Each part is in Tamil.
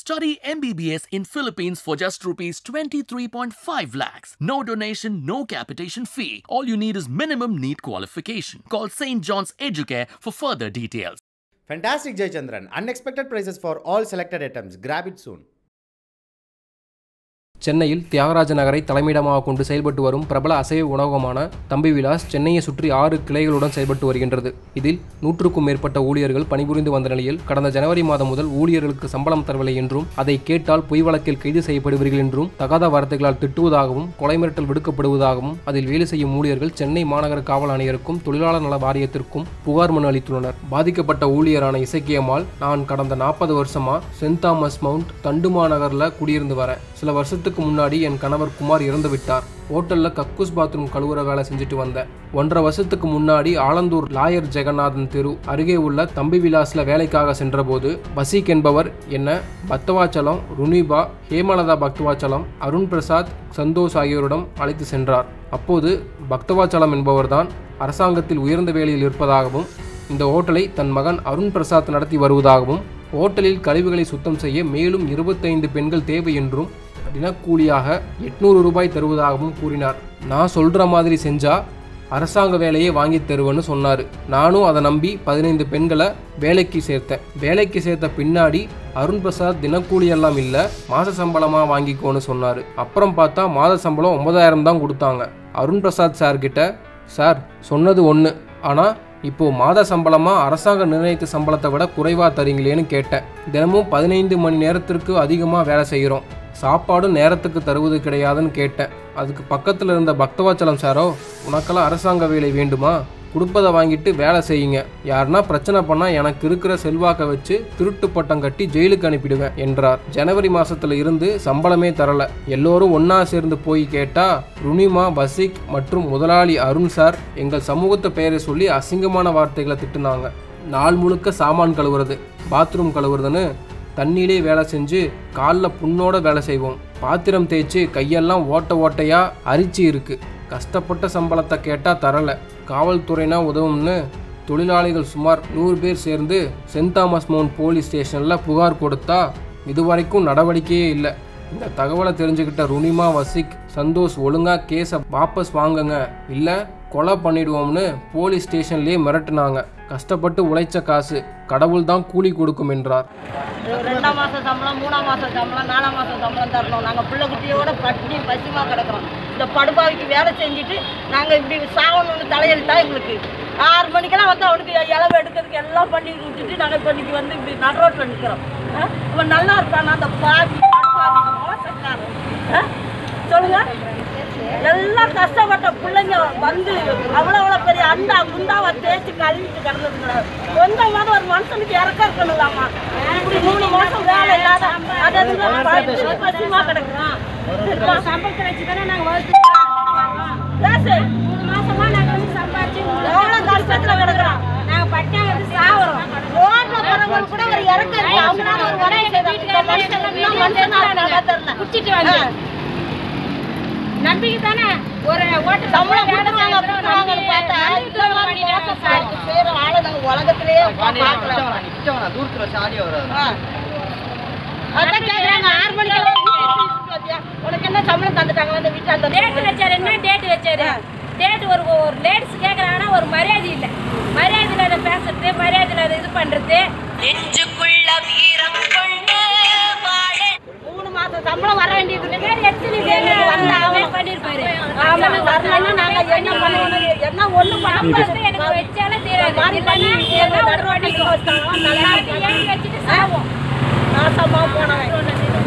Study MBBS in Philippines for just rupees 23.5 lakhs. No donation, no capitation fee. All you need is minimum NEET qualification. Call St. John's Educare for further details. Fantastic Jaychandran. Unexpected prices for all selected items. Grab it soon. சென்னையில் தியாகராஜ நகரை தலைமையிடமாக கொண்டு செயல்பட்டு வரும் பிரபல அசைவ உணவகமான தம்பி விலாஸ் சென்னையை சுற்றி ஆறு கிளைகளுடன் செயல்பட்டு வருகின்றது இதில் நூற்றுக்கும் மேற்பட்ட ஊழியர்கள் பணிபுரிந்து வந்த நிலையில் கடந்த ஜனவரி மாதம் முதல் ஊழியர்களுக்கு சம்பளம் தரவில்லை என்றும் அதை கேட்டால் பொய் வழக்கில் கைது செய்யப்படுவீர்கள் என்றும் தகாத வார்த்தைகளால் திட்டுவதாகவும் கொலை மிரட்டல் விடுக்கப்படுவதாகவும் அதில் வேலை செய்யும் ஊழியர்கள் சென்னை மாநகர காவல் ஆணையருக்கும் தொழிலாளர் நல வாரியத்திற்கும் புகார் மனு அளித்துள்ளனர் பாதிக்கப்பட்ட ஊழியரான இசக்கியம்மாள் நான் கடந்த நாற்பது வருஷமா சென்ட் தாமஸ் மவுண்ட் தண்டுமா நகர்ல குடியிருந்து வரேன் சில வருஷத்துக்கு முன்னாடி என் கணவர் குமார் இறந்து விட்டார் ஹோட்டல்ல கக்கூஸ் பாத்ரூம் கழுவுற வேலை செஞ்சுட்டு வந்தேன் ஒன்றரை வருஷத்துக்கு முன்னாடி ஆலந்தூர் லாயர் ஜெகநாதன் தெரு அருகே உள்ள தம்பி விலாஸ்ல வேலைக்காக சென்றபோது பசீக் என்பவர் என்ன பக்தவாச்சலம் ருனிபா ஹேமலதா பக்தவாச்சலம் அருண் பிரசாத் சந்தோஷ் ஆகியோரிடம் அழைத்து சென்றார் அப்போது பக்தவாச்சலம் என்பவர்தான் அரசாங்கத்தில் உயர்ந்த வேலையில் இருப்பதாகவும் இந்த ஹோட்டலை தன் மகன் அருண் பிரசாத் நடத்தி வருவதாகவும் ஹோட்டலில் கழிவுகளை சுத்தம் செய்ய மேலும் இருபத்தைந்து பெண்கள் தேவை என்றும் தினக்கூலியாக எட்நூறு ரூபாய் தருவதாகவும் கூறினார் நான் சொல்கிற மாதிரி செஞ்சா அரசாங்க வேலையை வாங்கி தருவேன்னு சொன்னார் நானும் அதை நம்பி பதினைந்து பெண்களை வேலைக்கு சேர்த்தேன் வேலைக்கு சேர்த்த பின்னாடி அருண் பிரசாத் தினக்கூலி எல்லாம் இல்லை மாத சம்பளமாக வாங்கிக்கோன்னு சொன்னார் அப்புறம் பார்த்தா மாத சம்பளம் ஒன்பதாயிரம் தான் கொடுத்தாங்க அருண் பிரசாத் சார் கிட்ட சார் சொன்னது ஒன்று ஆனால் இப்போ மாத சம்பளமாக அரசாங்கம் நிர்ணயித்த சம்பளத்தை விட குறைவாக தரீங்களேன்னு கேட்டேன் தினமும் பதினைந்து மணி நேரத்திற்கு அதிகமாக வேலை செய்கிறோம் சாப்பாடும் நேரத்துக்கு தருவது கிடையாதுன்னு கேட்டேன் அதுக்கு பக்கத்தில் இருந்த பக்தவாச்சலம் சாரோ உனக்கெல்லாம் அரசாங்க வேலை வேண்டுமா கொடுப்பதை வாங்கிட்டு வேலை செய்யுங்க யாருன்னா பிரச்சனை பண்ணால் எனக்கு இருக்கிற செல்வாக்கை வச்சு திருட்டு பட்டம் கட்டி ஜெயிலுக்கு அனுப்பிடுவேன் என்றார் ஜனவரி மாசத்துல இருந்து சம்பளமே தரல எல்லோரும் ஒண்ணா சேர்ந்து போய் கேட்டா ருனிமா பசிக் மற்றும் முதலாளி அருண் சார் எங்கள் சமூகத்தை பெயரை சொல்லி அசிங்கமான வார்த்தைகளை திட்டுனாங்க நாள் முழுக்க சாமான் கழுவுறது பாத்ரூம் கழுவுறதுன்னு தண்ணியிலே வேலை செஞ்சு காலில் புண்ணோட வேலை செய்வோம் பாத்திரம் தேய்ச்சி கையெல்லாம் ஓட்ட ஓட்டையா அரிச்சு இருக்கு கஷ்டப்பட்ட சம்பளத்தை கேட்டால் தரல காவல்துறைனா உதவும்னு தொழிலாளிகள் சுமார் நூறு பேர் சேர்ந்து சென்ட் தாமஸ் மவுண்ட் போலீஸ் ஸ்டேஷனில் புகார் கொடுத்தா இதுவரைக்கும் நடவடிக்கையே இல்லை இந்த தகவலை தெரிஞ்சுக்கிட்ட ருனிமா வசிக் சந்தோஷ் ஒழுங்கா கேஸை வாபஸ் வாங்குங்க இல்லை கொலை பண்ணிடுவோம்னு போலீஸ் ஸ்டேஷன்லேயே மிரட்டுனாங்க கஷ்டப்பட்டு உழைச்ச காசு கடவுள் தான் கூலி கொடுக்கும் என்றார் ரெண்டாம் மாதம் சம்பளம் மூணாம் மாதம் சம்பளம் நாலாம் மாதம் சம்பளம் தரணும் நாங்கள் பிள்ளை குட்டியோட பட்டினி பசிமா கிடக்குறோம் இந்த படுபாவிக்கு வேலை செஞ்சுட்டு நாங்கள் இப்படி சாகணும்னு தலையெழுத்தா எங்களுக்கு ஆறு மணிக்கெல்லாம் வந்து அவனுக்கு இளவு எடுக்கிறதுக்கு எல்லாம் பண்ணி விட்டுட்டு நாங்கள் இப்போ இன்னைக்கு வந்து இப்படி நடுரோட்டில் நிற்கிறோம் இவன் நல்லா இருக்கானா அந்த பாவி படுபாவி மோசக்காரன் ஆ? சொல்லுங்க எல்லாம் கஷ்டப்பட்ட பிள்ளைங்க வந்து அவ்வளோ அவ்வளோ பெரிய அண்டா குண்டாவை தேய்ச்சி கழுவிட்டு கிடந்ததுங்களா கொஞ்சமாவது ஒரு மனுஷனுக்கு இறக்க இருக்கணும்லாமா இப்படி மூணு மாசம் வேலை இல்லாத அது அதுங்க படுத்து பசிமா கிடக்குறான் சம்பளத்தை வச்சு தானே நாங்கள் வளர்த்து பேசு மூணு மாசமா நாங்கள் வந்து சம்பாதிச்சு எவ்வளோ கஷ்டத்தில் கிடக்குறான் நாங்கள் பட்டியா வந்து சாகுறோம் ரோட்ல போறவங்களுக்கு கூட ஒரு இறக்க இருக்கு அவங்களால ஒரு உதவி செய்தாங்க இந்த மனுஷனுக்கு மனுஷனா இருக்காங்க தெரியல குடிச்சிட்டு வந்து நம்பிக்கை தானே ஒரு ஓட்டு சம்பளம் கொடுத்துருவாங்க கொடுத்துருவாங்கன்னு பார்த்தா இந்த மாதிரி மோசக்காரருக்கு பேர் ஆளை நாங்க உலகத்திலேயே பார்க்கலாம் ஆ. அதான் கேக்குறாங்க, ஆறு மணிக்கெல்லாம் வீட்டுக்கு கூட்டிட்டு வந்தியா? உனக்கு என்ன சம்பளம் தந்துட்டாங்களா இந்த வீட்டாண்ட டேட் வச்சாரு என்ன டேட் வச்சாரு டேட் ஒரு ஒரு லேடிஸ் கேட்குறாங்கன்னா ஒரு மரியாதை இல்லை மரியாதை இல்லாத பேசுறது மரியாதை இல்லாத இது பண்ணுறது மூணு மாசம் சம்பளம் வர வேண்டியது இந்த மாதிரி எத்தனை பேர் வந்தாவே பண்ணியிருப்பாரு ஆமா, வரலைன்னா நாங்க என்ன பண்ணுவோம் என்ன ஒண்ணும் பண்ண அப்ப முடியாது. வந்து எனக்கு வச்சாலே தீராது மாதிரி பண்ணி இல்லைன்னா ஏதோ ஒரு ரோட்டி வச்சாலும் நல்லா நல்லா ஏறி வச்சுட்டு சாவோம் நாசமா போனவன்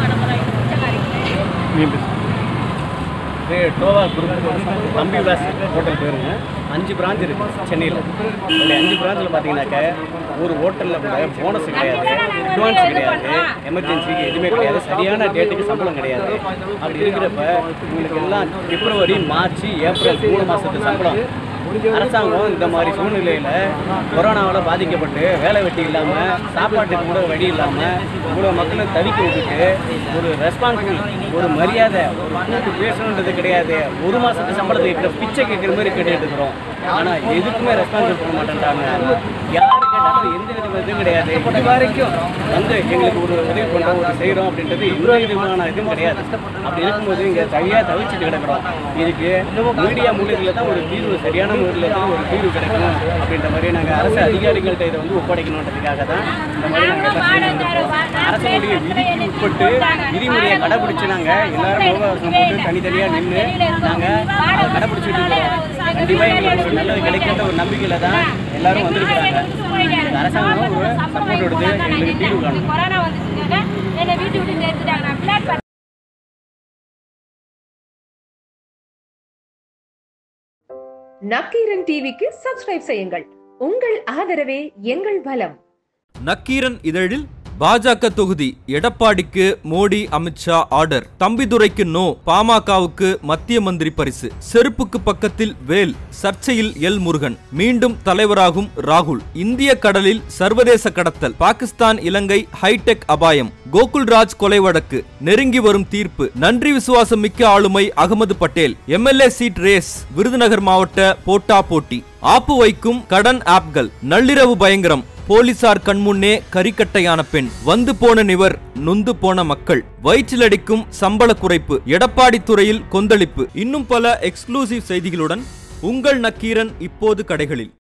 பேர் டோவா குரூப் தம்பி விலாஸ் ஹோட்டல் பேருங்க அஞ்சு பிரான்ச் இருக்கு சென்னையில் அந்த அஞ்சு பிரான்ச்சில் பார்த்தீங்கன்னாக்க ஒரு ஹோட்டலில் கூட போனஸ் கிடையாது அட்வான்ஸ் கிடையாது எமர்ஜென்சிக்கு எதுவுமே கிடையாது சரியான டேட்டுக்கு சம்பளம் கிடையாது அப்படி இருக்கிறப்ப உங்களுக்கு எல்லாம் பிப்ரவரி மார்ச் ஏப்ரல் மூணு மாதத்து சம்பளம் அரசாங்கம் இந்த மாதிரி சூழ்நிலையில் கொரோனாவால் பாதிக்கப்பட்டு வேலை வெட்டி இல்லாமல் சாப்பாட்டுக்கு கூட வழி இல்லாமல் இவ்வளோ மக்களை தவிக்க விட்டுட்டு ஒரு ரெஸ்பான்சிபிள் ஒரு மரியாதை ஒரு கூட்டு பேசணுன்றது கிடையாது ஒரு மாதத்து சம்பளத்தை கேட்குற பிச்சை கேட்குற மாதிரி கேட்டுட்டு இருக்கிறோம் ஆனால் எதுக்குமே ரெஸ்பான்சிபிள் பண்ண மாட்டேன்றாங்க யாரு கேட்டாலும் எந்த வித இதுவும் கிடையாது இது வரைக்கும் வந்து எங்களுக்கு ஒரு உதவி பண்ணுறோம் ஒரு செய்கிறோம் அப்படின்றது எந்த விதமான இதுவும் கிடையாது அப்படி இருக்கும்போது இங்கே தனியாக தவிச்சிட்டு கிடக்குறோம் இதுக்கு மீடியா மூலியத்தில் தான் ஒரு தீர்வு சரியான முறையில் தான் ஒரு தீர்வு கிடைக்கும் அப்படின்ற மாதிரி நாங்கள் அரசு அதிகாரிகள்கிட்ட இதை வந்து ஒப்படைக்கணுன்றதுக்காக தான் இந்த மாதிரி நாங்கள் எல்லாம் செஞ்சுருக்கோம் அரசனுடைய விதிக்கு உட்பட்டு விதிமுறையை கடைபிடிச்சு நாங்கள் எல்லாரும் முகவாசம் போட்டு தனித்தனியாக நின்று நாங்கள் அதை கடைபிடிச்சிட்டு இருக்கோம் கண்டிப்பாக எங்களுக்கு ஒரு நல்லது கிடைக்கின்ற ஒரு நம்பிக்கையில் தான் எல்லாரும் வந்திருக்கிறாங்க இந்த அரசாங்கம் ஒரு சப்போர்ட் எடுத்து எங்களுக்கு தீர்வு காணும் கொரோனா வந்துச்சுங்க என்னை வீட்டு விட்டு நிறுத்திட்டாங்க நான் பிளாட் நக்கீரன் டிவிக்கு சப்ஸ்கிரைப் செய்யுங்கள் உங்கள் ஆதரவே எங்கள் பலம் நக்கீரன் இதழில் பாஜக தொகுதி எடப்பாடிக்கு மோடி அமித்ஷா ஆர்டர் தம்பிதுரைக்கு நோ பாமகவுக்கு மத்திய மந்திரி பரிசு செருப்புக்கு பக்கத்தில் வேல் சர்ச்சையில் எல் முருகன் மீண்டும் தலைவராகும் ராகுல் இந்திய கடலில் சர்வதேச கடத்தல் பாகிஸ்தான் இலங்கை ஹைடெக் அபாயம் கோகுல்ராஜ் கொலை வழக்கு நெருங்கி வரும் தீர்ப்பு நன்றி விசுவாசம் மிக்க ஆளுமை Ahmed Patel MLA seat race Virudhunagar மாவட்ட போட்டா போட்டி ஆப்பு வைக்கும் கடன் ஆப்கள் நள்ளிரவு பயங்கரம் போலீசார் கண்முன்னே கரிக்கட்டையான பெண் வந்து போன நிவர் நொந்து போன மக்கள் வயிற்றிலடிக்கும் சம்பள குறைப்பு எடப்பாடி துறையில் கொந்தளிப்பு இன்னும் பல எக்ஸ்க்ளூசிவ் செய்திகளுடன் உங்கள் நக்கீரன் இப்போது கடைகளில்